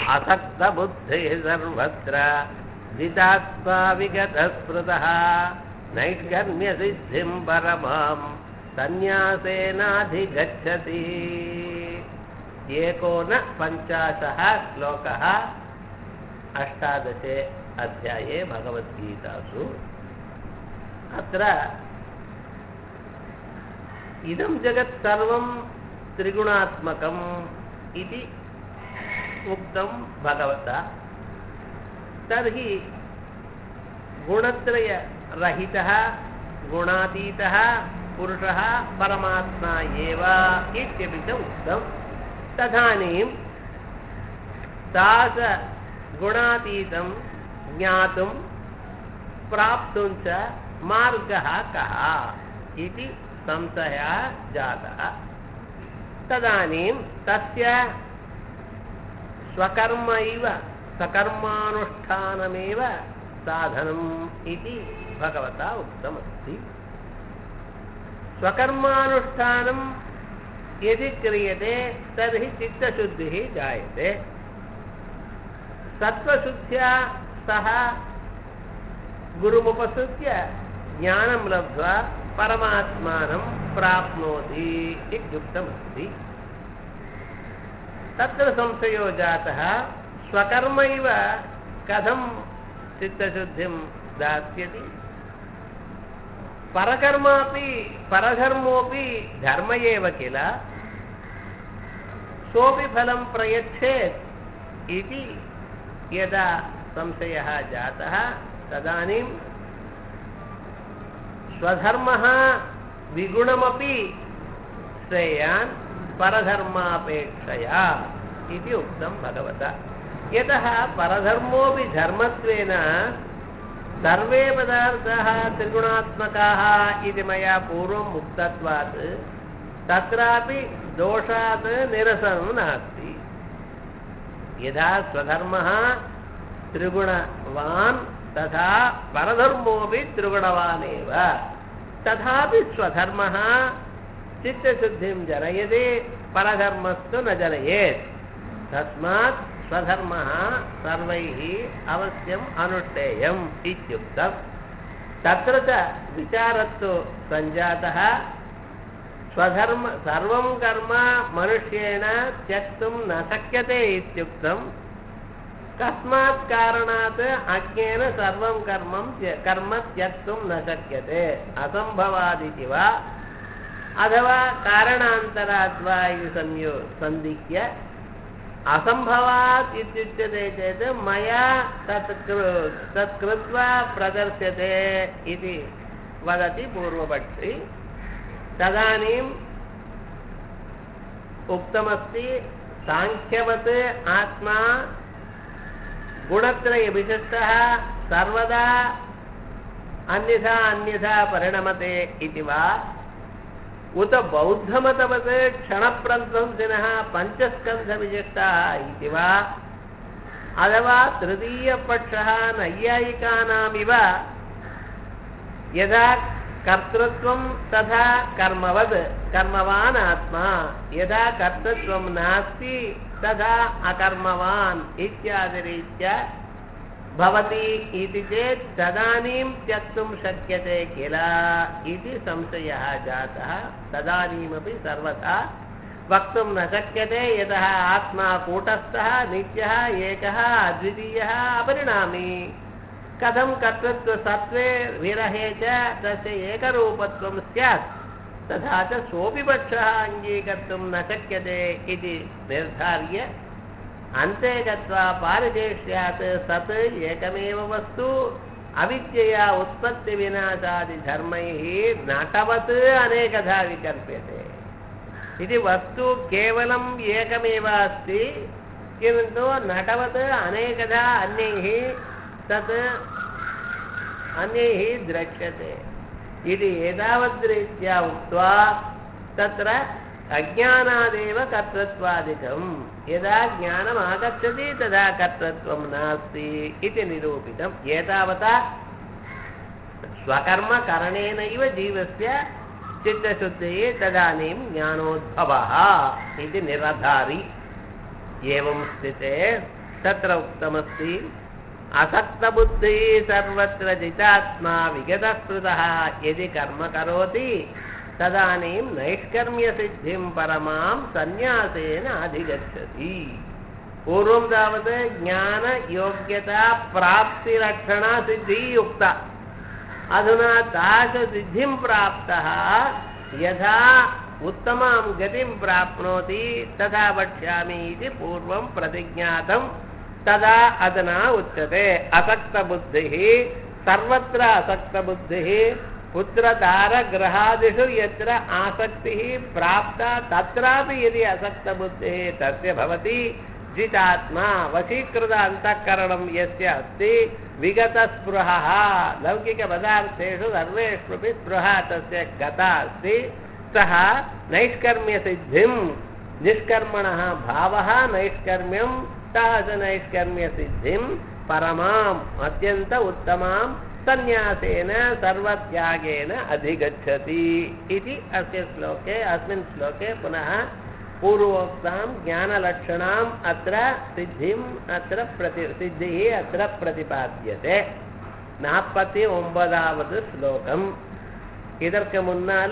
असक्तबुद्धिः सर्वत्र जितात्मा विगतस्मृतः नैष्कर्म्यसिद्धिं परमां सन्न्यासेनाधिगच्छति एकोनपञ्चाशः श्लोकः अष्टादशे अध्याये भगवद्गीतासु अत्र इदं जगत् सर्वं त्रिगुणात्मकम् इति उक्तं भगवता तर्हि गुणत्रयरहितः गुणातीतः पुरुषः परमात्मा एव इत्यपि च उक्तं तदानीं तादृशगुणातीतं ज्ञातुं प्राप्तुं च मार्गः कः इति संशयः जातः तदानीं तस्य स्वकर्म इव सकर्मानुष्ठानमेव साधनम् इति भगवता उक्तमस्ति स्वकर्मानुष्ठानं यदि क्रियते तर्हि चित्तशुद्धिः जायते सत्त्वशुद्ध्या सः गुरुमुपसृत्य ज्ञानं लब्ध्वा परमात्मानं प्राप्नोति इत्युक्तमस्ति तत्र संशयो जातः स्वकर्म इव कथं चित्तशुद्धिं दास्यति परकर्मापि परधर्मोऽपि धर्म एव किल सोऽपि फलं प्रयच्छेत् इति यदा संशयः जातः तदानीं स्वधर्मः विगुणमपि श्रेयान् परधर्मापेक्षया इति उक्तं भगवता यतः परधर्मोऽपि धर्मत्वेन सर्वे पदार्थाः त्रिगुणात्मकाः इति मया पूर्वम् उक्तत्वात् तत्रापि दोषात् निरसनं नास्ति यथा स्वधर्मः त्रिगुणवान् तथा परधर्मोऽपि त्रिगुणवान् एव तथापि स्वधर्मः चित्तशुद्धिं जनयति परधर्मस्तु न जनयेत् तस्मात् स्वधर्मः सर्वैः अवश्यम् अनुष्ठेयम् इत्युक्तम् तत्र च विचारस्तु सञ्जातः स्वधर्म सर्वं कर्म मनुष्येण त्यक्तुं न शक्यते इत्युक्तं कस्मात् कारणात् अज्ञेन सर्वं कर्म कर्म त्यक्तुं न शक्यते असम्भवादिति वा अथवा कारणान्तरात् वा इति संयो सन्दिह्य असम्भवात् इत्युच्यते चेत् मया तत् कृ- तत् कृत्वा प्रदर्श्यते इति वदति पूर्वपक्षी तदानीम् उक्तमस्ति साङ्ख्यवत् आत्मा गुणत्रयविशिष्टः सर्वदा अन्यथा अन्यथा परिणमते इति वा उत बौद्धमतवत् क्षणप्रध्वंसिनः पञ्चस्कन्धविशिष्टाः इति वा अथवा तृतीयपक्षः नैयायिकानामिव यदा कर्तृत्वं तथा कर्मवद् कर्मवान् आत्मा यदा कर्तृत्वं नास्ति तथा अकर्मवान् इत्यादिरीत्या भवति इति चेत् तदानीं त्यक्तुं शक्यते किल इति संशयः जातः तदानीमपि सर्वथा वक्तुं न शक्यते यतः आत्मा कूटस्थः नित्यः एकः अद्वितीयः अपरिणामी कथं कर्तृत्वसत्त्वे विरहे च तस्य एकरूपत्वं स्यात् तथा च सोऽपि पक्षः अङ्गीकर्तुं न शक्यते इति निर्धार्य अन्ते गत्वा पारिजेष्यात् सत् एकमेव वस्तु अविद्यया उत्पत्तिविनाशादिधर्मैः नटवत् अनेकधा विकल्प्यते इति वस्तु केवलम् एकमेव अस्ति किन्तु नटवत् अनेकधा अन्यैः तत् अन्यैः द्रक्ष्यते इति एतावद्रीत्या उक्त्वा तत्र अज्ञानादेव कर्तृत्वादिकम् यदा ज्ञानम् आगच्छति तदा कर्तृत्वं नास्ति इति निरूपितम् एतावता स्वकर्मकरणेनैव जीवस्य चित्तशुद्धिः तदानीं ज्ञानोद्भवः इति निरधारि एवं स्थिते तत्र उक्तमस्ति असक्तबुद्धिः सर्वत्र जितात्मा विगतस्पृतः यदि कर्म करोति तदानीं नैष्कर्म्यसिद्धिं परमां सन्न्यासेन अधिगच्छति पूर्वं तावत् ज्ञानयोग्यता प्राप्तिरक्षणा सिद्धिः युक्ता अधुना तादृशसिद्धिं प्राप्तः यथा उत्तमां गतिं प्राप्नोति तथा वक्ष्यामि इति पूर्वं प्रतिज्ञातं तदा अधुना उच्यते असक्तबुद्धिः सर्वत्र असक्तबुद्धिः पुत्रदारग्रहादिषु यत्र आसक्तिः प्राप्ता तत्रापि यदि असक्तबुद्धिः तस्य भवति जितात्मा वशीकृत अन्तःकरणं यस्य अस्ति विगतस्पृहः लौकिकपदार्थेषु सर्वेष्वपि स्पृहा तस्य गता अस्ति सः नैष्कर्म्यसिद्धिं निष्कर्मणः भावः नैष्कर्म्यं तादृशनैष्कर्म्यसिद्धिं परमाम् अत्यन्त उत्तमां सन्न्यासेन सर्वत्यागेन अधिगच्छति इति अस्य श्लोके अस्मिन् श्लोके पुनः पूर्वोक्तां ज्ञानलक्षणाम् अत्र सिद्धिम् अत्र प्रति सिद्धिः अत्र प्रतिपाद्यते நாற்பத்தி ஒன்பதாவது ஸ்லோகம் இதற்கு முன்னால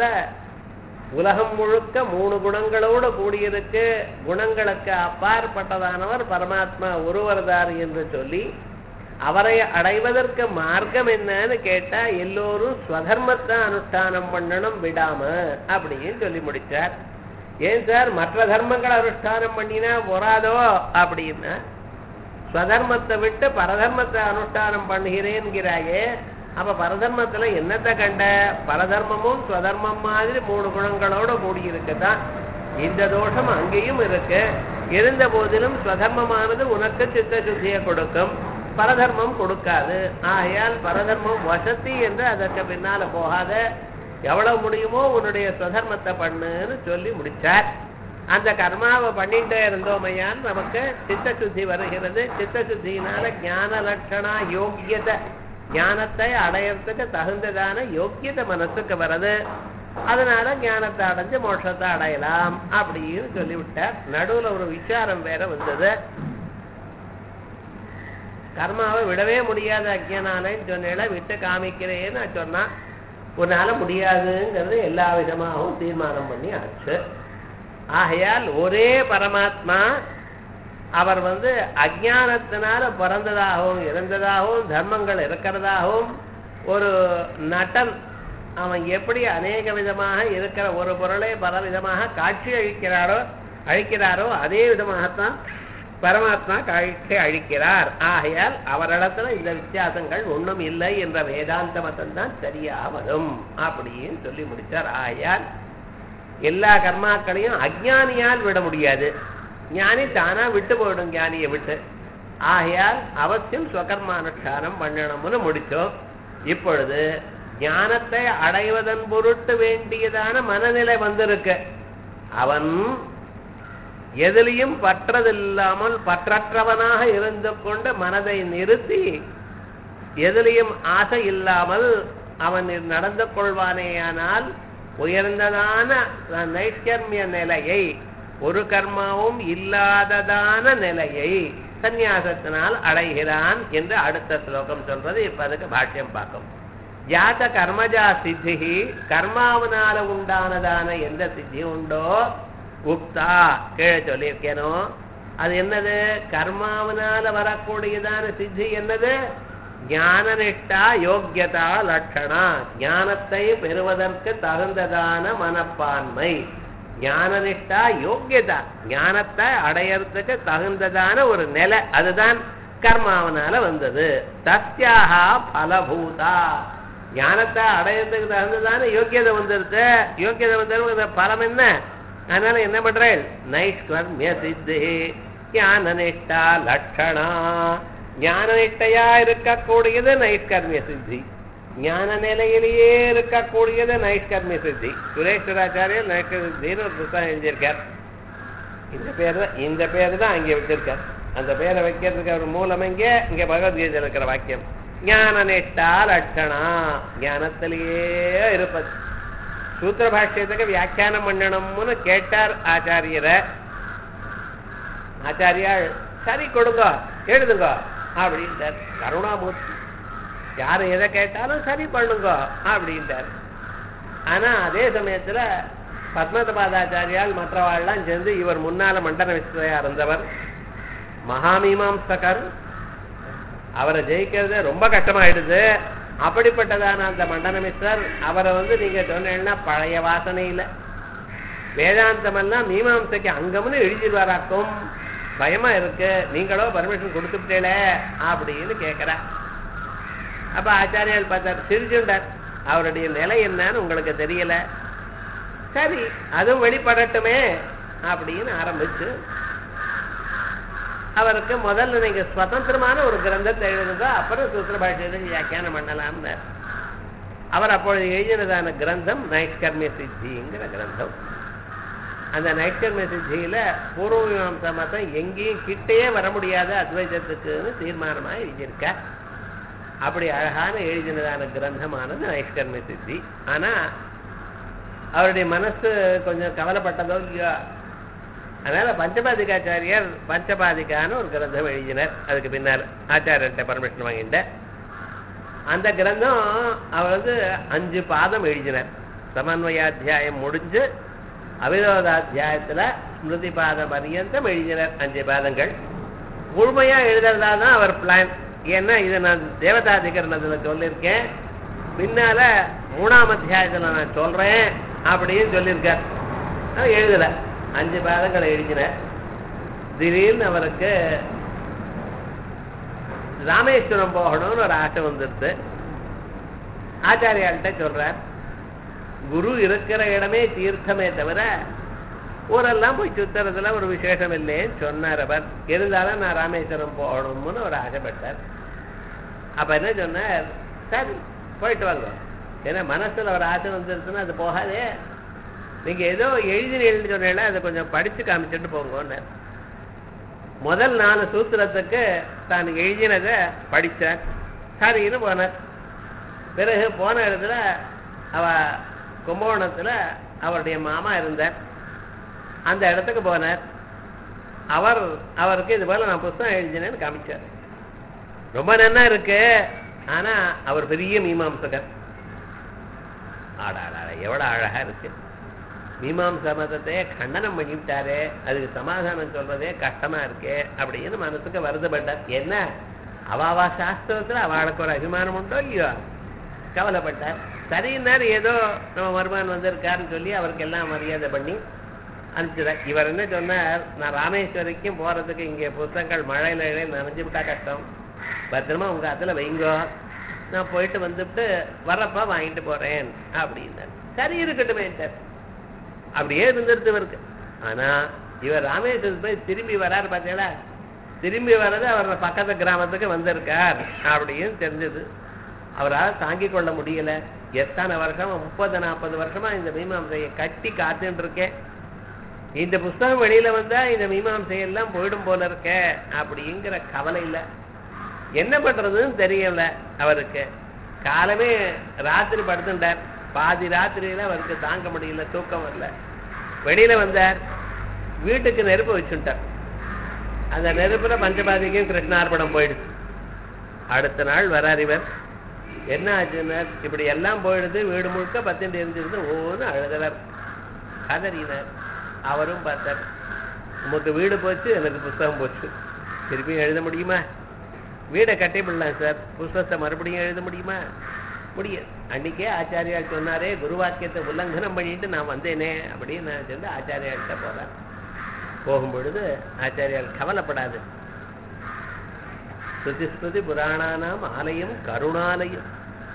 உலகம் முழுக்க மூணு குணங்களோடு கூடியிருக்கு குணங்களுக்கு அப்பாற்பட்டதானவர் பரமாத்மா ஒருவர்தார் என்று சொல்லி அவரை அடைவதற்கு மார்க்கம் என்னன்னு கேட்டா எல்லோரும் ஸ்வதர்மத்தை அனுஷ்டானம் பண்ணணும் விடாம அப்படின்னு சொல்லி முடிச்சார் ஏன் சார் மற்ற தர்மங்களை அனுஷ்டானம் பண்ணினா வராதோ அப்படின்னா ஸ்வதர்மத்தை விட்டு பரதர்மத்தை அனுஷ்டானம் பண்ணுகிறேன்கிறாயே அப்ப பரதர்மத்துல என்னத்தை கண்ட பரதர்மமும் ஸ்வதர்மம் மாதிரி மூணு குணங்களோட கூடியிருக்குதான் இந்த தோஷம் அங்கேயும் இருக்கு இருந்த போதிலும் ஸ்வதர்மமானது உனக்கு சித்த சுத்தியை கொடுக்கும் பரதர்மம் கொடுக்காது ஆகையால் பரதர்மம் வசதி என்று அதற்கு பின்னால போகாத எவ்வளவு முடியுமோ உன்னுடைய ஸ்வதர்மத்தை பண்ணுன்னு சொல்லி முடிச்சார் அந்த கர்மாவை பண்ணிட்டே இருந்தோமையான் நமக்கு சித்த சுத்தி வருகிறது சித்த சுத்தியினால ஞான லட்சணா யோக்கியத்தை ஞானத்தை அடையறதுக்கு தகுந்ததான யோக்கியத்தை மனசுக்கு வருது அதனால ஞானத்தை அடைஞ்சு மோட்சத்தை அடையலாம் அப்படின்னு சொல்லிவிட்டார் நடுவுல ஒரு விசாரம் வேற வந்தது கர்மாவை விடவே முடியாத அஜ்ஞனானேன்னு சொன்னேல விட்டு காமிக்கிறேன்னு சொன்னான் உன்னால முடியாதுங்கிறது எல்லா விதமாகவும் தீர்மானம் பண்ணி ஆச்சு ஆகையால் ஒரே பரமாத்மா அவர் வந்து அஜானத்தினால பிறந்ததாகவும் இருந்ததாகவும் தர்மங்கள் இருக்கிறதாகவும் ஒரு நட்டன் அவன் எப்படி அநேக விதமாக இருக்கிற ஒரு பொருளை பல விதமாக காட்சி அழிக்கிறாரோ அழிக்கிறாரோ அதே விதமாகத்தான் பரமாத்மா காட்சி அழிக்கிறார் ஆகையால் அவரிடத்துல இந்த வித்தியாசங்கள் ஒண்ணும் இல்லை என்ற வேதாந்த மதம் தான் சரியாக வரும் அப்படின்னு சொல்லி முடிச்சார் ஆகையால் எல்லா கர்மாக்களையும் அஜ்ஞானியால் விட முடியாது ஞானி தானா விட்டு போயிடும் ஞானியை விட்டு ஆகையால் அவசியம் ஸ்வகர்மானுஷ்டானம் பண்ணணும்னு முடிச்சோம் இப்பொழுது ஞானத்தை அடைவதன் பொருட்டு வேண்டியதான மனநிலை வந்திருக்கு அவன் எதிலையும் பற்றதில்லாமல் பற்றற்றவனாக இருந்து கொண்டு மனதை நிறுத்தி எதிலையும் ஆசை இல்லாமல் அவன் நடந்து கொள்வானேயானால் உயர்ந்ததான நைஷ்கர்மிய நிலையை ஒரு கர்மாவும் இல்லாததான நிலையை சந்நியாசத்தினால் அடைகிறான் என்று அடுத்த ஸ்லோகம் சொல்றது இப்ப அதுக்கு பாஷ்யம் பார்க்கும் யாத்த கர்மஜா சித்தி கர்மாவனால உண்டானதான எந்த சித்தி உண்டோ உக்தா கீழே சொல்லியிருக்கேனோ அது என்னது கர்மாவனால வரக்கூடியதான சித்தி என்னது ஞானனிஷ்டா யோக்கியதா லட்சணா ஞானத்தை பெறுவதற்கு தகுந்ததான மனப்பான்மை ஞானனிஷ்டா யோக்கியதா ஞானத்தை அடையறதுக்கு தகுந்ததான ஒரு நிலை அதுதான் கர்மாவனால வந்தது தஸ்யாகா பலபூதா ஞானத்தை அடையறதுக்கு தகுந்ததான யோக்கியதை வந்துருது யோக்கியதை வந்தது பலம் என்ன அதனால என்ன பண்றேன் நைஷ்கர்மிய சித்தி ஞானனிஷ்டா லட்சணா ஞானநிஷ்டையா இருக்கக்கூடியது நைஷ்கர்மிய சித்தி ஞான நிலையிலேயே இருக்கக்கூடியது நைஷ்கர்மிய சித்தி சுரேஸ்வராச்சாரியர் நைஷ்கர் சித்தின்னு ஒரு புத்தகம் எழுதியிருக்கார் இந்த பேர் தான் இந்த பேர் தான் அங்கே வச்சிருக்கார் அந்த பேரை வைக்கிறதுக்கு அவர் மூலம் எங்கே இங்க பகவத்கீதையில் இருக்கிற வாக்கியம் ஞான நிஷ்டா லட்சணா ஞானத்திலேயே இருப்பது சூத்திர பாஷ்யத்துக்கு வியாக்கியானம் பண்ணணும்னு கேட்டார் ஆச்சாரியரை ஆச்சாரியால் சரி கொடுங்க எழுதுங்க அப்படின்ட்டார் கருணாமூர்த்தி யார் எதை கேட்டாலும் சரி பண்ணுங்க அப்படின்ட்டார் ஆனா அதே சமயத்துல பத்மதபாதாச்சாரியால் மற்றவாள்லாம் சேர்ந்து இவர் முன்னால மண்டன விஸ்வயா இருந்தவர் மகாமீமாம்சகர் அவரை ஜெயிக்கிறது ரொம்ப கஷ்டமாயிடுது அப்படிப்பட்டதான அந்த மண்டனமிஸ்வர் அவரை வந்து நீங்க சொன்னீங்கன்னா பழைய வாசனையில வேதாந்தமெல்லாம் மீமாம்சைக்கு அங்கம்னு எழுதிடுவாராக்கும் பயமா இருக்கு நீங்களோ பர்மிஷன் கொடுத்துட்டீங்களே அப்படின்னு கேட்கிறா அப்ப ஆச்சாரியால் பார்த்தார் சிரிச்சுண்டார் அவருடைய நிலை என்னன்னு உங்களுக்கு தெரியல சரி அதுவும் வெளிப்படட்டுமே அப்படின்னு ஆரம்பிச்சு அவருக்கு முதல்ல நீங்க சுதந்திரமான ஒரு கிரந்தத்தை எழுதுங்க அப்புறம் சூத்திர பாஷையில வியாக்கியானம் பண்ணலாம்னு அவர் அப்பொழுது எழுதினதான கிரந்தம் நைஷ்கர்மிய சித்திங்கிற கிரந்தம் அந்த நைஷ்கர்மிய சித்தியில பூர்வ மீமாம்சா மதம் எங்கேயும் கிட்டேயே வர முடியாத அத்வைதத்துக்குன்னு தீர்மானமா எழுதியிருக்க அப்படி அழகான எழுதினதான கிரந்தமானது நைஷ்கர்மிய சித்தி ஆனா அவருடைய மனசு கொஞ்சம் கவலைப்பட்டதோ இல்லையோ அதனால பஞ்சபாதிகாச்சாரியார் பஞ்சபாதிகான்னு ஒரு கிரந்தம் எழுதினார் அதுக்கு பின்னால் ஆச்சாரியர்கிட்ட பர்மிஷன் வாங்கிட்ட அந்த கிரந்தம் அவர் வந்து அஞ்சு பாதம் எழுதினார் சமன்வயாத்தியாயம் முடிஞ்சு அவிரோதாத்தியாயத்துல ஸ்மிருதி பாதம் பரியந்தம் எழுதினார் அஞ்சு பாதங்கள் முழுமையா எழுதுறதா தான் அவர் பிளான் ஏன்னா இதை நான் தேவதாதிகரணத்துல சொல்லியிருக்கேன் பின்னால மூணாம் அத்தியாயத்துல நான் சொல்றேன் அப்படின்னு சொல்லியிருக்கார் ஆனா எழுதல அஞ்சு பாதங்களை எழுதினார் திடீர்னு அவருக்கு ராமேஸ்வரம் போகணும்னு ஒரு ஆசை வந்துடுது ஆச்சாரியாள்கிட்ட சொல்றார் குரு இருக்கிற இடமே தீர்த்தமே தவிர ஊரெல்லாம் போய் சுத்துறதுல ஒரு விசேஷம் இல்லைன்னு சொன்னார் அவர் இருந்தாலும் நான் ராமேஸ்வரம் போகணும்னு ஒரு ஆசைப்பட்டார் அப்ப என்ன சொன்னார் சரி போயிட்டு வாங்க ஏன்னா மனசுல ஒரு ஆசை வந்துருச்சுன்னா அது போகாதே நீங்க ஏதோ எழுதினீங்கன்னு சொன்னீங்களா அதை கொஞ்சம் படிச்சு காமிச்சிட்டு போங்கன்னார் முதல் நாலு சூத்திரத்துக்கு தான் எழுதினதை படித்தார் சரின்னு போனார் பிறகு போன இடத்துல அவ கும்பகோணத்துல அவருடைய மாமா இருந்தார் அந்த இடத்துக்கு போனார் அவர் அவருக்கு இது போல நான் புஸ்தகம் எழுதினேன்னு காமிச்சார் ரொம்ப நன்னா இருக்கு ஆனா அவர் பெரிய மீமாம்சகர் ஆடாடா எவ்வளவு அழகா இருக்கு மீமாம்ச மதத்தையே கண்டனம் பண்ணிவிட்டாரே அதுக்கு சமாதானம் சொல்றதே கஷ்டமா இருக்கே அப்படின்னு மனசுக்கு வருத்தப்பட்டார் என்ன அவாவா சாஸ்திரத்துல அவளுக்கு ஒரு அபிமானம் உண்டோ இல்லையோ கவலைப்பட்டார் சரின்னார் ஏதோ நம்ம மருமான் வந்திருக்காருன்னு சொல்லி அவருக்கு எல்லாம் மரியாதை பண்ணி அனுப்பிச்சுட்டார் இவர் என்ன சொன்னார் நான் ராமேஸ்வரிக்கும் போறதுக்கு இங்கே புத்தகங்கள் மழையில இழையில நனைஞ்சு விட்டா கஷ்டம் பத்திரமா உங்க அதுல வைங்கோ நான் போயிட்டு வந்துட்டு வரப்ப வாங்கிட்டு போறேன் அப்படின்னார் சரி இருக்கட்டுமே சார் அப்படியே இருந்துருது இவருக்கு ஆனா இவர் ராமேஸ்வரத்து போய் திரும்பி வராரு பார்த்தீங்களா திரும்பி வர்றது அவர் பக்கத்து கிராமத்துக்கு வந்திருக்கார் அப்படின்னு தெரிஞ்சது அவரால் தாங்கிக் கொள்ள முடியல எத்தனை வருஷமா முப்பது நாற்பது வருஷமா இந்த மீமாம்சையை கட்டி காத்துட்டு இருக்கேன் இந்த புஸ்தகம் வெளியில வந்தா இந்த மீமாம்சை எல்லாம் போயிடும் போல இருக்க அப்படிங்கிற கவலை இல்ல என்ன பண்றதுன்னு தெரியல அவருக்கு காலமே ராத்திரி படுத்துட்டார் பாதி ராத்திரியில அவருக்கு தாங்க முடியல தூக்கம் வரல வெளியில வந்தார் வீட்டுக்கு நெருப்பு வச்சுட்டார் அந்த நெருப்புல பஞ்சபாதிக்கும் கிருஷ்ணார்பணம் போயிடுச்சு அடுத்த நாள் வரார் இவர் என்ன ஆச்சுன்னா இப்படி எல்லாம் போயிடுது வீடு முழுக்க பத்திண்டு எரிஞ்சிருந்து ஒவ்வொன்று அழுகிறார் கதறினார் அவரும் பார்த்தார் உமக்கு வீடு போச்சு எனக்கு புஸ்தகம் போச்சு திருப்பியும் எழுத முடியுமா வீடை கட்டி விடலாம் சார் புஸ்தகத்தை மறுபடியும் எழுத முடியுமா முடியாது அன்னைக்கே ஆச்சாரியால் சொன்னாரே குருவாக்கியத்தை உல்லங்கனம் பண்ணிட்டு நான் வந்தேனே அப்படின்னு நான் சொல்லி ஆச்சாரியாள்கிட்ட போறேன் போகும் பொழுது ஆச்சாரியால் கவலைப்படாது ஸ்ருதி ஸ்ருதி புராணானாம் ஆலயம் கருணாலயம்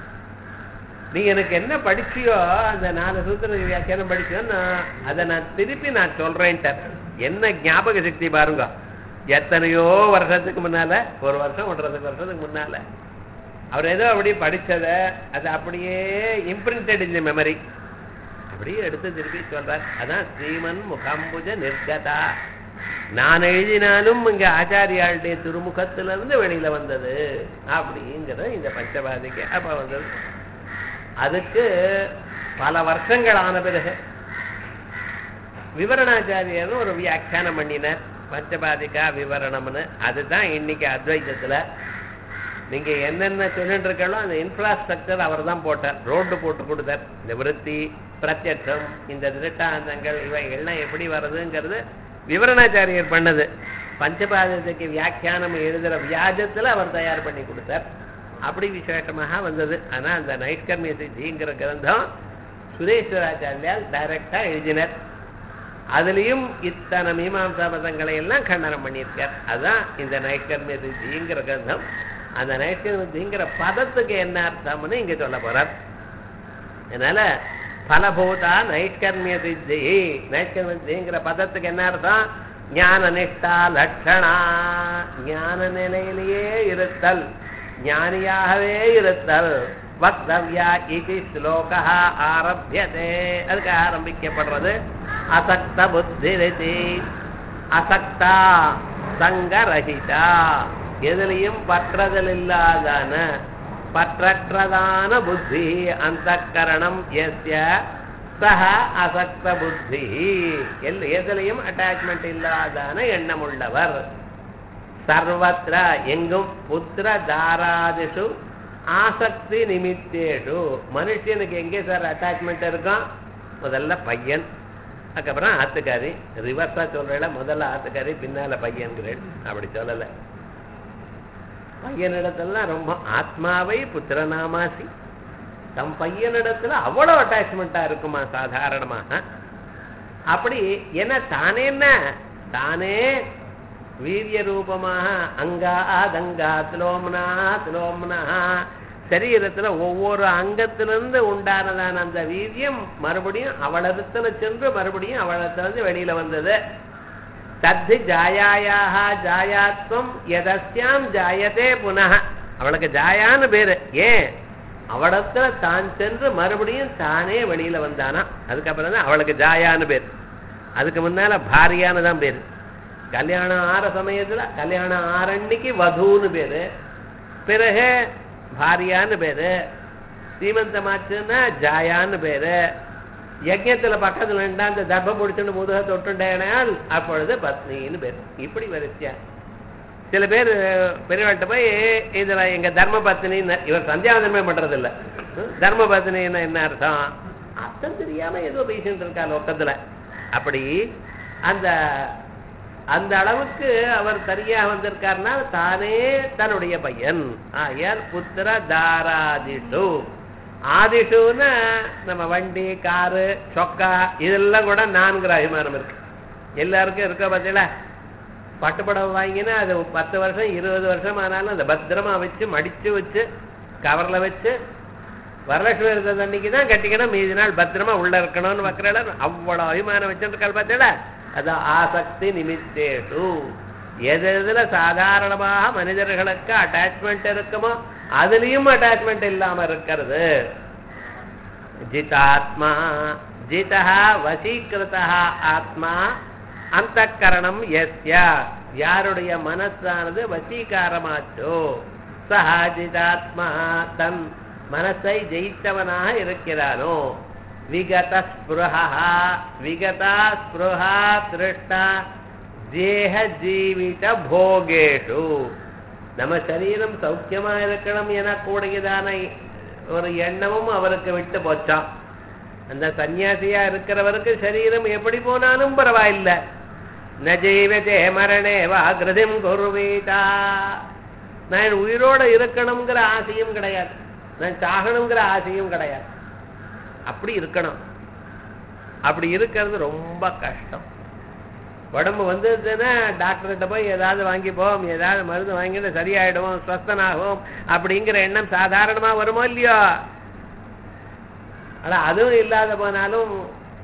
நீ எனக்கு என்ன படிச்சியோ அந்த நாலு சூத்திர வியாக்கியானம் படிச்சியோ நான் அதை நான் திருப்பி நான் சொல்றேன்ட்டார் என்ன ஞாபக சக்தி பாருங்க எத்தனையோ வருஷத்துக்கு முன்னால ஒரு வருஷம் ஒன்றரை வருஷத்துக்கு முன்னால அவர் ஏதோ அப்படி படிச்சத அது அப்படியே இம்ப்ரிண்டட் இந்த மெமரி அப்படியே எடுத்து திருப்பி சொல்றார் அதான் ஸ்ரீமன் முகம்புஜ நிர்கதா நான் எழுதினாலும் இங்க ஆச்சாரியாளுடைய திருமுகத்துல இருந்து வெளியில வந்தது அப்படிங்கிறது இந்த பஞ்சபாதிக்கு அப்ப வந்தது அதுக்கு பல வருஷங்கள் ஆன பிறகு விவரணாச்சாரியர் ஒரு வியாக்கியானம் பண்ணினார் பஞ்சபாதிகா விவரணம்னு அதுதான் இன்னைக்கு அத்வைதத்துல நீங்க என்னென்ன சொல்லிட்டு இருக்கீங்களோ அந்த இன்ஃப்ராஸ்ட்ரக்சர் அவர் தான் போட்டார் ரோடு போட்டு கொடுத்தார் இந்த விருத்தி பிரத்யட்சம் இந்த திருட்டாந்தங்கள் இவைகள்லாம் எப்படி வருதுங்கிறது விவரணாச்சாரியர் பண்ணது பஞ்சபாதத்துக்கு வியாக்கியானம் எழுதுற வியாஜத்துல அவர் தயார் பண்ணி கொடுத்தார் அப்படி விசேஷமாக வந்தது ஆனா அந்த நைஷ்கர்மிய சித்திங்கிற கிரந்தம் சுரேஸ்வராச்சாரியால் டைரக்டா எழுதினர் அதுலயும் இத்தனை மீமாம்சா மதங்களை எல்லாம் கண்டனம் பண்ணியிருக்கார் அதுதான் இந்த நைஷ்கர்மிய சித்திங்கிற கிரந்தம் அந்த நைஷ்கர்மிய சித்திங்கிற பதத்துக்கு என்ன அர்த்தம்னு இங்க சொல்ல போறார் அதனால பலபூதா நைஷ்கர்மிய சித்தி நைஷ்கர்மிய சித்திங்கிற பதத்துக்கு என்ன அர்த்தம் ஞான நிஷ்டா லட்சணா ஞான நிலையிலேயே இருத்தல் ஞானியாகவே இருத்தல் வக்தவ்யா இது ஸ்லோகா ஆரம்பியதே அதுக்கு ஆரம்பிக்கப்படுறது அசக்த புத்தி அசக்தா சங்கரஹிதா எதிலையும் பற்றதல் இல்லாதான பற்றற்றதான புத்தி அந்த கரணம் எஸ்ய சக அசக்த புத்தி எல் எதிலையும் அட்டாச்மெண்ட் இல்லாதான எண்ணம் உள்ளவர் சர்வத்திர எங்கும் புத்திர தாராதிஷு ஆசக்தி நிமித்தேஷு மனுஷனுக்கு எங்கே சார் அட்டாச்மெண்ட் இருக்கும் முதல்ல பையன் அதுக்கப்புறம் ஆத்துக்காரி ரிவர்ஸா சொல்றேல முதல்ல ஆத்துக்காரி பின்னால பையன்கிறேன் அப்படி சொல்லலை பையனிடத்துலாம் ரொம்ப ஆத்மாவை புத்திரநாமாசி தம் பையனிடத்துல அவ்வளவு அட்டாச்மெண்டா இருக்குமா சாதாரணமாக அப்படி என்ன தானே என்ன தானே வீரிய ரூபமாக அங்கா தங்கா திலோம்னா திலோம்னா சரீரத்துல ஒவ்வொரு அங்கத்திலிருந்து உண்டானதான அந்த வீரியம் மறுபடியும் அவளத்துல சென்று மறுபடியும் அவளத்திலிருந்து வெளியில வந்தது தத்து ஜாயாயாக ஜாயாத்வம் எதஸ்யாம் ஜாயதே புனக அவளுக்கு ஜாயான்னு பேரு ஏன் அவளத்துல தான் சென்று மறுபடியும் தானே வெளியில வந்தானா அதுக்கப்புறம் தான் அவளுக்கு ஜாயான்னு பேர் அதுக்கு முன்னால பாரியான்னு தான் பேரு கல்யாணம் ஆற சமயத்துல கல்யாணம் ஆறன்னைக்கு வதூன்னு பேரு பிறகு பாரியான்னு பேரு சீமந்தமாச்சுன்னா ஜாயான்னு பேரு யஜ்யத்துல பக்கத்துல நின்றா அந்த தர்ப்பம் பிடிச்சுட்டு முதுக தொட்டுண்டேனால் அப்பொழுது பத்னின்னு பேர் இப்படி வரிசையா சில பேர் பெரியவாட்ட போய் இதுல எங்க தர்ம பத்னின்னு இவர் சந்தியாவந்தமே பண்றது இல்ல தர்ம பத்னின்னு என்ன அர்த்தம் அர்த்தம் தெரியாம ஏதோ பேசிட்டு இருக்கா லோக்கத்துல அப்படி அந்த அந்த அளவுக்கு அவர் சரியா வந்திருக்காருன்னா தானே தன்னுடைய பையன் ஆயால் புத்திர தாராதிஷு ஆதிஷுன்னா நம்ம வண்டி காரு சொக்கா இதெல்லாம் கூட நான்கிற அபிமானம் இருக்கு எல்லாருக்கும் இருக்க பார்த்தீங்களா பட்டுப்படவை வாங்கினா அது பத்து வருஷம் இருபது வருஷம் ஆனாலும் அதை பத்திரமா வச்சு மடிச்சு வச்சு கவர்ல வச்சு வரலட்சுமி இருந்த அன்னைக்கு தான் கட்டிக்கணும் மீதி நாள் பத்திரமா உள்ள இருக்கணும்னு வைக்கிறல அவ்வளவு அபிமானம் வச்சிருக்காள் பார்த்தீங்களா அது ஆசக்தி நிமித்தேஷு எது எதுல சாதாரணமாக மனிதர்களுக்கு அட்டாச்மெண்ட் இருக்குமோ அதுலயும் அட்டாச்மெண்ட் இல்லாம இருக்கிறது ஜிதாத்மா ஜிதா வசீகிருதா ஆத்மா அந்த கரணம் எஸ்யா யாருடைய மனசானது வசீகாரமாச்சோ சஹா ஜிதாத்மா தன் மனசை ஜெயித்தவனாக இருக்கிறானோ விகத ஸ்பிருஹா விகதா ஸ்பிருஹா திருஷ்டா தேக ஜீவித போகேஷு நம்ம சரீரம் சௌக்கியமா இருக்கணும் எனக்கூடியதான ஒரு எண்ணமும் அவருக்கு விட்டு போச்சான் அந்த சன்னியாசியா இருக்கிறவருக்கு சரீரம் எப்படி போனாலும் பரவாயில்ல நஜீவதே மரணே வா கிருதிம் குருவீதா நான் உயிரோட இருக்கணுங்கிற ஆசையும் கிடையாது நான் சாகணுங்கிற ஆசையும் கிடையாது அப்படி இருக்கணும் அப்படி இருக்கிறது ரொம்ப கஷ்டம் உடம்பு வந்ததுன்னா டாக்டர்கிட்ட போய் ஏதாவது வாங்கிப்போம் ஏதாவது மருந்து வாங்கிட்டு சரியாயிடுவோம் ஸ்வஸ்தனாகும் அப்படிங்கிற எண்ணம் சாதாரணமா வருமோ இல்லையோ ஆனா அதுவும் இல்லாத போனாலும்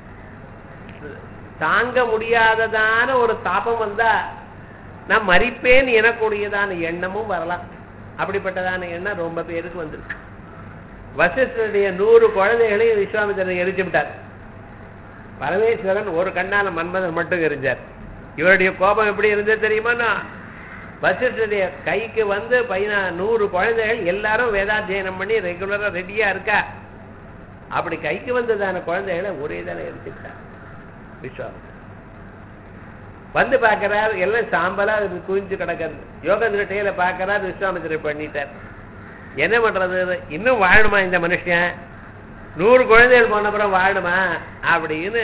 தாங்க முடியாததான ஒரு தாபம் வந்தா நான் மறிப்பேன் எனக்கூடியதான எண்ணமும் வரலாம் அப்படிப்பட்டதான எண்ணம் ரொம்ப பேருக்கு வந்திருக்கு வசிஷ்டருடைய நூறு குழந்தைகளையும் விஸ்வாமித்திரன் எரிச்சு விட்டார் பரமேஸ்வரன் ஒரு கண்ணால மன்மதன் மட்டும் எரிஞ்சார் இவருடைய கோபம் எப்படி இருந்தது தெரியுமா வசிஷ்டருடைய கைக்கு வந்து பையனா நூறு குழந்தைகள் எல்லாரும் வேதாத்தியனம் பண்ணி ரெகுலரா ரெடியா இருக்கா அப்படி கைக்கு வந்ததான குழந்தைகளை ஒரே தானே எரிச்சுட்டார் விஸ்வாமித்திரன் வந்து பார்க்கறார் எல்லாம் சாம்பலா அது குவிஞ்சு கிடக்கிறது யோக திருட்டையில பார்க்கறார் விஸ்வாமித்திரை பண்ணிட்டார் என்ன பண்றது இன்னும் வாழணுமா இந்த மனுஷன் நூறு குழந்தைகள் போன அப்புறம் வாழணுமா அப்படின்னு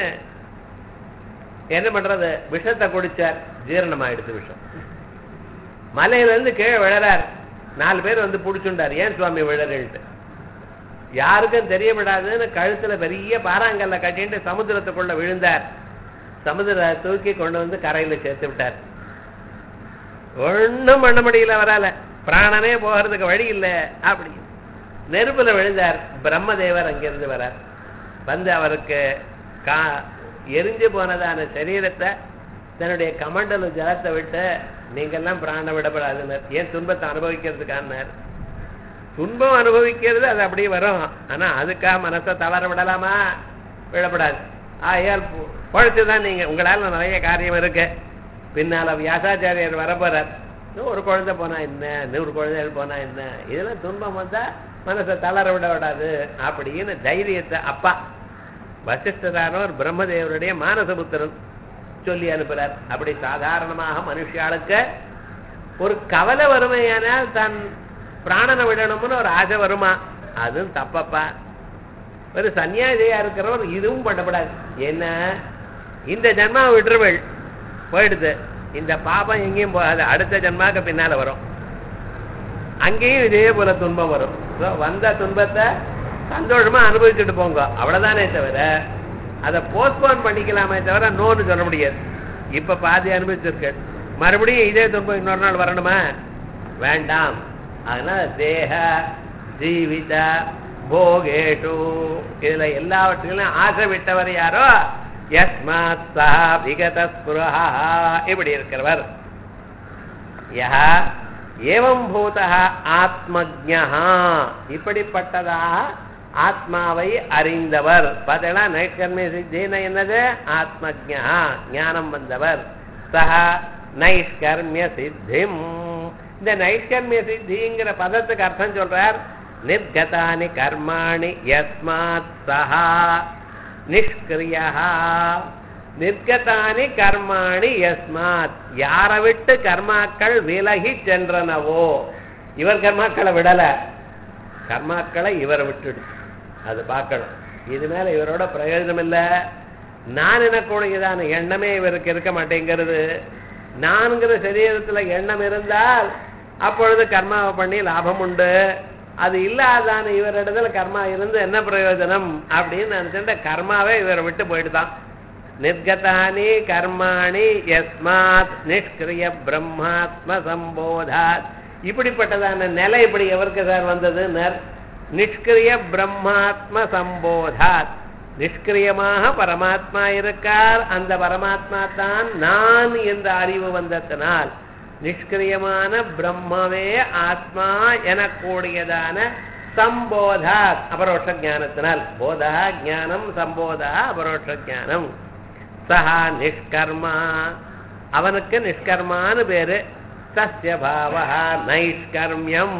என்ன பண்றது விஷத்தை குடிச்சார் ஜீரணமாயிடுச்சு விஷம் மலையில இருந்து கீழே விழறார் நாலு பேர் வந்து புடிச்சுண்டார் ஏன் சுவாமி விழறேன்ட்டு யாருக்கும் தெரிய விடாதுன்னு கழுத்துல பெரிய பாறாங்கல்ல கட்டிட்டு சமுத்திரத்துக்குள்ள விழுந்தார் சமுதிர தூக்கி கொண்டு வந்து கரையில சேர்த்து விட்டார் ஒண்ணும் பண்ண முடியல வரால பிராணனே போகிறதுக்கு வழி இல்லை அப்படி நெருப்புல விழுந்தார் பிரம்மதேவர் அங்கிருந்து வரார் வந்து அவருக்கு கா எரிஞ்சு போனதான சரீரத்தை தன்னுடைய கமண்டல ஜலத்தை விட்டு நீங்கெல்லாம் பிராணம் விடப்படாதுன்னார் ஏன் துன்பத்தை அனுபவிக்கிறதுக்கானார் துன்பம் அனுபவிக்கிறது அது அப்படியே வரும் ஆனா அதுக்காக மனசை தளர விடலாமா விடப்படாது ஆயால் பொழைச்சுதான் நீங்க உங்களால நிறைய காரியம் இருக்கு பின்னால வியாசாச்சாரியர் வரப்போறார் இன்னும் ஒரு குழந்தை போனா என்ன நூறு குழந்தைகள் போனா என்ன இதெல்லாம் துன்பம் வந்தா மனசை தளர விட விடாது அப்படின்னு தைரியத்தை அப்பா வசிஷ்டரானவர் பிரம்மதேவருடைய மானசபுத்திரன் சொல்லி அனுப்புறார் அப்படி சாதாரணமாக மனுஷாளுக்கு ஒரு கவலை வறுமையானால் தன் பிராணனை விடணும்னு ஒரு ஆசை வருமா அதுவும் தப்பப்பா ஒரு சன்னியாசியா இருக்கிறவர் இதுவும் பண்ணப்படாது என்ன இந்த ஜென்மாவை விட்டுருவள் போயிடுது இந்த பாபம் எங்கேயும் போகாது அடுத்த ஜென்மாக்கு பின்னால வரும் அங்கேயும் இதே போல துன்பம் வரும் So, வந்த துன்பத்தை சந்தோஷமா அனுபவிச்சுட்டு போங்க அவ்வளவுதானே தவிர அதை போஸ்ட்போன் பண்ணிக்கலாமே தவிர நோன்னு சொல்ல முடியாது இப்ப பாதி அனுபவிச்சிருக்க மறுபடியும் இதே துன்பம் இன்னொரு நாள் வரணுமா வேண்டாம் அதனால தேக ஜீவித போகேஷு இதுல எல்லாவற்றிலும் ஆசை விட்டவர் யாரோ யஸ்மாத் சா விகத ஸ்புரஹா இப்படி இருக்கிறவர் யஹ ஏவம் பூதா ஆத்மஜா இப்படிப்பட்டதாக ஆத்மாவை அறிந்தவர் பார்த்தீங்களா நைஷ்கர்மிய சித்தின என்னது ஆத்மஜா ஞானம் வந்தவர் சஹ நைஷ்கர்மிய சித்திம் இந்த நைஷ்கர்மிய சித்திங்கிற பதத்துக்கு அர்த்தம் சொல்றார் நிர்கதானி கர்மாணி யஸ்மாத் சஹா நிஷ்கிரியா நிர்கதானி கர்மாணி யஸ்மாத் யாரை விட்டு கர்மாக்கள் விலகி சென்றனவோ இவர் கர்மாக்களை விடல கர்மாக்களை இவரை விட்டுடு அது பார்க்கணும் இது மேல இவரோட பிரயோஜனம் இல்ல நான் எனக்கூடியதான எண்ணமே இவருக்கு இருக்க மாட்டேங்கிறது நான்கிற சரீரத்துல எண்ணம் இருந்தால் அப்பொழுது கர்மாவை பண்ணி லாபம் உண்டு அது இல்லாதான இவரிடத்துல கர்மா இருந்து என்ன பிரயோஜனம் அப்படின்னு நினைச்சுட்டு கர்மாவே இவரை விட்டு போயிட்டுதான் நிர்கதானி கர்மாணி யஸ்மாத் நிஷ்கிரிய பிரம்மாத்ம சம்போதாத் இப்படிப்பட்டதான நிலை இப்படி எவருக்கு சார் வந்தது நிஷ்கிரிய பிரம்மாத்ம சம்போதாத் நிஷ்கிரியமாக பரமாத்மா இருக்கார் அந்த பரமாத்மா தான் நான் என்ற அறிவு வந்ததனால் நிஷ்கிரியமான பிரம்மவே ஆத்மா எனக்கூடியதான சம்போதாத் அபரோஷ ஞானத்தினால் போதா ஞானம் சம்போதா அபரோஷ ஞானம் சஹா நிஷ்கர்மா அவனுக்கு நிஷ்கர்மான்னு பேரு சஸ்ய பாவா நைஷ்கர்மியம்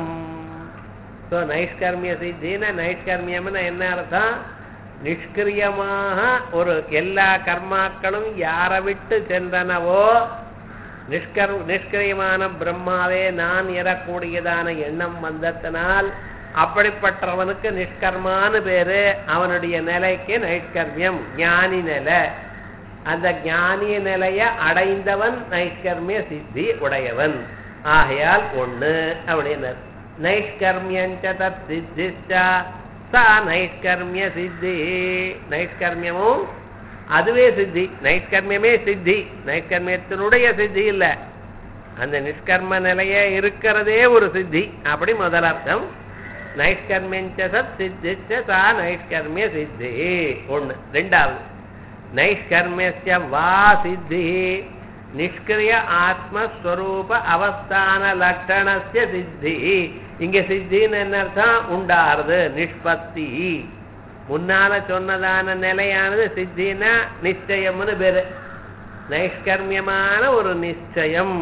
ஸோ நைஷ்கர்மிய சித்தின நைஷ்கர்மியம்னு என்ன அர்த்தம் நிஷ்கிரியமாக ஒரு எல்லா கர்மாக்களும் யாரை விட்டு சென்றனவோ நிஷ்கர் நிஷ்கிரியமான பிரம்மாவே நான் எறக்கூடியதான எண்ணம் வந்ததனால் அப்படிப்பட்டவனுக்கு நிஷ்கர்மான்னு பேரு அவனுடைய நிலைக்கு நைஷ்கர்மியம் ஞானி நிலை அந்த ஞானிய நிலைய அடைந்தவன் நைஷ்கர்மிய சித்தி உடையவன் ஆகையால் ஒண்ணு அப்படின்னு நைஷ்கர்மியஞ்ச தத் சித்திச்சா சா நைஷ்கர்மிய சித்தி நைஷ்கர்மியமும் அதுவே சித்தி நைஷ்கர்மியமே சித்தி நைஷ்கர்மியத்தினுடைய சித்தி இல்ல அந்த நிஷ்கர்ம நிலைய இருக்கிறதே ஒரு சித்தி அப்படி முதல் அர்த்தம் நைஷ்கர்மியஞ்ச சத் சித்திச்ச சா நைஷ்கர்மிய சித்தி ஒண்ணு ரெண்டாவது நைஷ்கர்மிய வா சித்தி நிஷ்கிரிய ஆத்மஸ்வரூப அவஸ்தான லட்சணஸ்ய சித்தி இங்க சித்தின்னு என்ன அர்த்தம் உண்டாருது நிஷ்பத்தி முன்னால சொன்னதான நிலையானது சித்தினா நிச்சயம்னு பேரு நைஷ்கர்மியமான ஒரு நிச்சயம்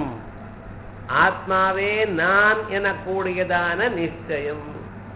ஆத்மாவே நான் எனக்கூடியதான நிச்சயம்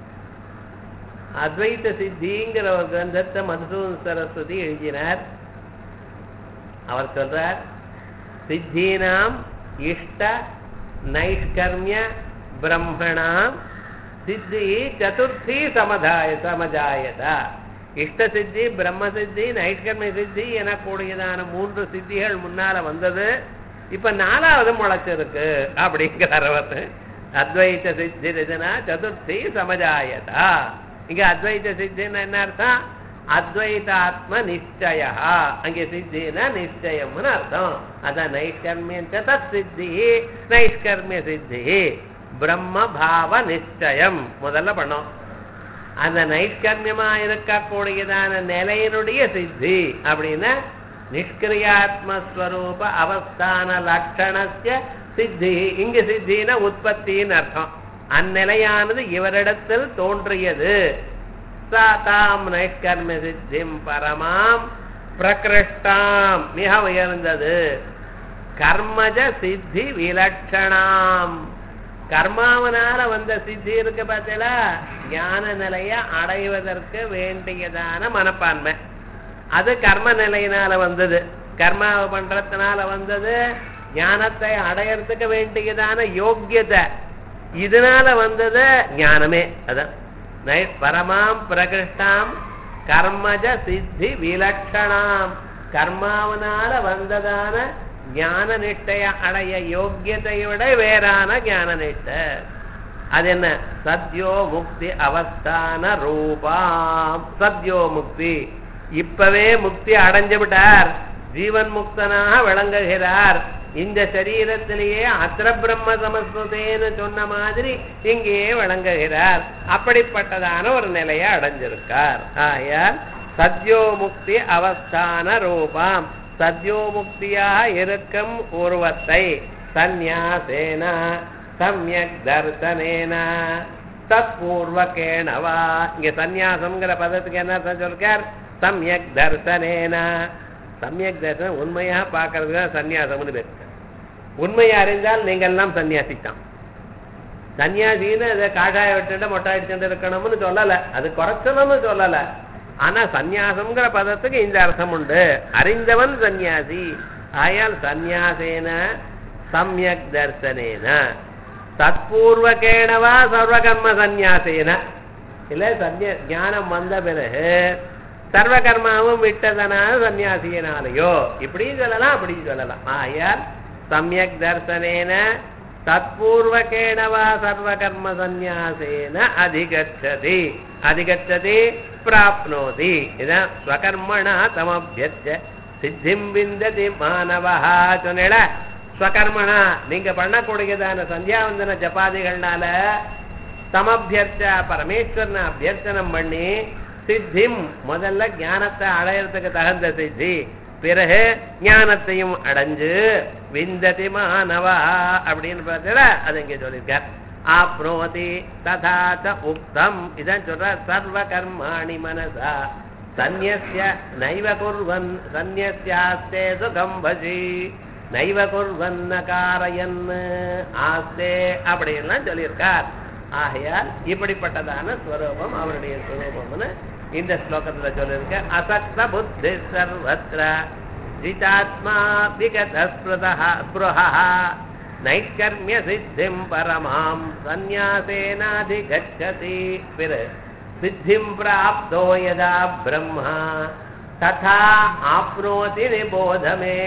அத்வைத சித்திங்கிற ஒரு கிரந்தத்தை மதுசூதன் சரஸ்வதி எழுதினார் அவர் சொல்றார் சித்தீனாம் இஷ்ட நைஷ்கர்மிய பிரம்மணாம் சித்தி சதுர்த்தி சமதாய சமஜாயதா இஷ்ட சித்தி பிரம்ம சித்தி நைஷ்கர்மிய சித்தி எனக்கூடியதான மூன்று சித்திகள் முன்னால வந்தது இப்ப நாலாவது முளைச்சிருக்கு அப்படிங்கிறார் அவர் அத்வைத சித்தி இதுனா சதுர்த்தி சமஜாயதா இங்க அத்வைத சித்தின்னு என்ன அர்த்தம் அத்வைதாத்ம நிச்சய அங்கே சித்தினா நிச்சயம்னு அர்த்தம் அதான் நைஷ்கர்மியம் தத் சித்தி நைஷ்கர்மிய சித்தி பிரம்ம பாவ நிச்சயம் முதல்ல பண்ணோம் அந்த நைஷ்கர்மியமா இருக்கக்கூடியதான நிலையினுடைய சித்தி அப்படின்னா நிஷ்கிரியாத்மஸ்வரூப அவஸ்தான லட்சணஸ்ய சித்தி இங்கு சித்தின உற்பத்தின்னு அர்த்தம் அந்நிலையானது இவரிடத்தில் தோன்றியது சாதாம் நைஷ்கர்ம சித்திம் பரமாம் பிரகிருஷ்டாம் மிக உயர்ந்தது கர்மஜ சித்தி விலட்சணாம் கர்மாவனால வந்த சித்தி இருக்கு பார்த்தீங்களா ஞான நிலைய அடைவதற்கு வேண்டியதான மனப்பான்மை அது கர்ம நிலையினால வந்தது கர்மாவை பண்றதுனால வந்தது ஞானத்தை அடையறதுக்கு வேண்டியதான யோக்கியதை இதனால வந்தது ஞானமே அதான் நை- பரமாம் பிரகிருஷ்டாம் கர்மஜ சித்தி விலட்சணாம் கர்மாவனால வந்ததான ஞான நிட்டைய அடைய யோக்கியத்தை விட வேறான ஞான நிட்டை அது என்ன சத்யோ முக்தி அவஸ்தான ரூபாம் சத்யோ முக்தி இப்பவே முக்தி அடைஞ்சு விட்டார் ஜீவன் முக்தனாக விளங்குகிறார் இந்த சரீரத்திலேயே அத்திர பிரம்ம சமஸ்கிருதேன்னு சொன்ன மாதிரி இங்கேயே விளங்குகிறார் அப்படிப்பட்டதான ஒரு நிலையை அடைஞ்சிருக்கார் ஆயால் சத்யோ முக்தி அவஸ்தான ரூபம் சத்யோ முக்தியாக இருக்கும் உருவத்தை சந்நியாசேன சமயக் தர்சனேன தத்பூர்வகேணவா இங்க சந்நியாசம்ங்கிற பதத்துக்கு என்ன அர்த்தம் சொல்லிருக்கார் சமயக் தர்சனேன சமயக் தர்சனம் உண்மையா பார்க்கறதுக்கு தான் சந்நியாசம்னு பேர் உண்மையை அறிந்தால் நீங்கள் எல்லாம் சன்னியாசித்தான் சன்னியாசின்னு அதை காஷாய விட்டுட்டு மொட்டை அடிச்சுட்டு இருக்கணும்னு சொல்லல அது குறைச்சணும்னு சொல்லல ஆனா சந்நியாசம்ங்கிற பதத்துக்கு இந்த அர்த்தம் உண்டு அறிந்தவன் சந்நியாசி ஆயால் சந்நியாசேன சமயக் தர்சனேன தத்பூர்வகேணவா சர்வகர்ம சந்நியாசேன இல்ல சன்னிய ஞானம் வந்த பிறகு சர்வகர்மாவும் விட்டதனால சன்னியாசியினாலேயோ இப்படியும் சொல்லலாம் அப்படியும் சொல்லலாம் ஆயால் சமயக் தர்சனேன தத்பூர்வகேண வா சர்வகர்ம சந்நியாசேன அதிகச்சதி அதிகச்சதி பிராப்னோதி இதான் ஸ்வகர்மணா தமபியச்ச சித்திம் விந்ததி மாணவா சொன்னேட ஸ்வகர்மணா நீங்க பண்ணக்கூடியதான சந்தியாவந்தன ஜபாதிகள்னால தமபியர்ச்ச பரமேஸ்வரனை அபியர்த்தனம் பண்ணி சித்திம் முதல்ல ஞானத்தை அடையறதுக்கு தகுந்த சித்தி பிறகு ஞானத்தையும் அடைஞ்சு விந்ததி மாணவா அப்படின்னு பார்த்தா அது இங்க சொல்லியிருக்கார் ஆப்னோதி ததா ச உக்தம் இதான் சொல்ற சர்வ கர்மாணி மனசா சந்நியஸ்ய நைவ குர்வன் சந்நியஸ்யாஸ்தே சுகம் பஜி நைவ குர்வன் காரயன் ஆஸ்தே அப்படின்லாம் சொல்லியிருக்கார் ஆகையால் இப்படிப்பட்டதான ஸ்வரூபம் அவருடைய ஸ்வரூபம்னு இந்த ஸ்லோகத்துல சொல்லியிருக்க அசக்த புத்தி சர்வத்ர ஜிதாத்மா விகத ஸ்பிருதா நைஷ்கர்மிய சித்திம் பரமாம் சந்நியாசேனாதிகச்சதி பிற சித்திம் பிராப்தோ யதா பிரம்மா ததா ஆப்னோதி நிபோதமே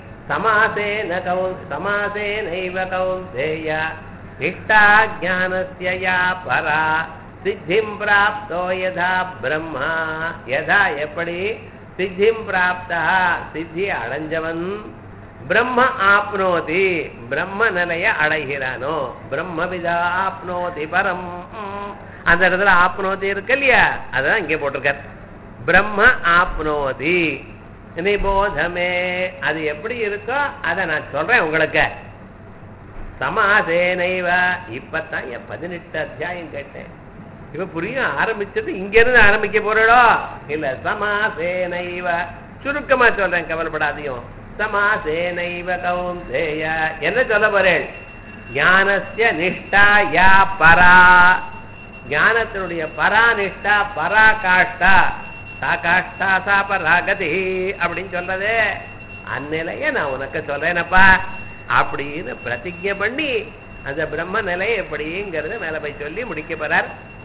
சமாசேன கௌ சமாசேனைவ கௌந்தேய நிஷ்டா ஞானஸ்ய யா பரா சித்திம் பிராப்தோ யதா பிரம்மா யதா எப்படி சித்திம் பிராப்தா சித்தி அடைஞ்சவன் பிரம்ம ஆப்னோதி பிரம்ம நிலைய அடைகிறானோ பிரம்மவிதா ஆப்னோதி பரம் அந்த இடத்துல ஆப்னோதி இருக்கு இல்லையா அதான் இங்கே போட்டிருக்கார் பிரம்ம ஆப்னோதி நிபோதமே அது எப்படி இருக்கோ அதை நான் சொல்றேன் உங்களுக்கு சமாசேனைவ இப்பத்தான் என் பதினெட்டு அத்தியாயம் கேட்டேன் இப்ப புரியும் ஆரம்பிச்சது இங்க இருந்து ஆரம்பிக்க போறடோ இல்ல சமாசேனைவ சுருக்கமா சொல்றேன் கவலைப்படாதையும் சமாசேனைவ கௌந்தேய என்ன சொல்ல போறேன் ஞானஸ்ய நிஷ்டா யா பரா ஞானத்தினுடைய பரா நிஷ்டா பரா காஷ்டா சா காஷ்டா சா பராகதி அப்படின்னு சொல்றதே அந்நிலைய நான் உனக்கு சொல்றேனப்பா அப்படின்னு பிரதிஜை பண்ணி அந்த பிரம்ம நிலை எப்படிங்கிறத மேல போய் சொல்லி முடிக்க போறார்